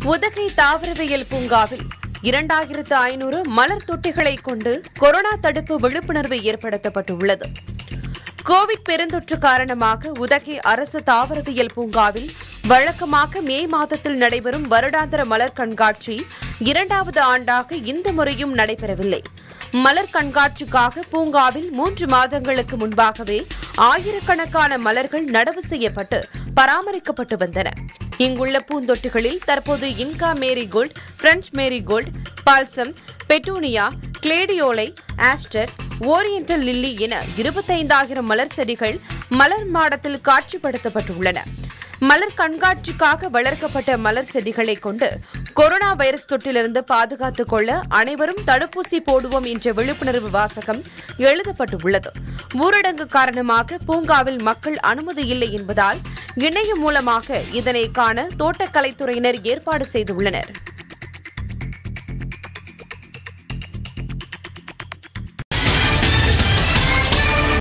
உதகை தாவரவியல் பூங்காவில் இரண்டாயிரத்து ஐநூறு மலர் தொட்டிகளை கொண்டு கொரோனா தடுப்பு விழிப்புணர்வு ஏற்படுத்தப்பட்டுள்ளது கோவிட் பெருந்தொற்று காரணமாக உதகை அரசு தாவரவியல் பூங்காவில் வழக்கமாக மே மாதத்தில் நடைபெறும் வருடாந்திர மலர் கண்காட்சி இரண்டாவது ஆண்டாக இந்த முறையும் நடைபெறவில்லை மலர் கண்காட்சிக்காக பூங்காவில் மூன்று மாதங்களுக்கு முன்பாகவே ஆயிரக்கணக்கான மலர்கள் நடவு செய்யப்பட்டு பராமரிக்கப்பட்டு வந்தன இங்குள்ள பூந்தொட்டிகளில் தற்போது Inca marigold French marigold balsam petunia கிளேடியோலை ஆஸ்டர் ஓரியண்டல் லில்லி என இருபத்தைந்தாயிரம் மலர் செடிகள் மலர் மாடத்தில் காட்சிப்படுத்தப்பட்டுள்ளன மலர் கண்காட்சிக்காக வளர்க்கப்பட்ட மலர் செடிகளை கொண்டு கொரோனா வைரஸ் தொற்றிலிருந்து பாதுகாத்துக் கொள்ள அனைவரும் தடுப்பூசி போடுவோம் என்ற விழிப்புணர்வு வாசகம் எழுதப்பட்டுள்ளது ஊரடங்கு காரணமாக பூங்காவில் மக்கள் அனுமதி இல்லை என்பதால் இணையம் மூலமாக இதனை காண தோட்டக்கலைத்துறையினர் ஏற்பாடு செய்துள்ளனர்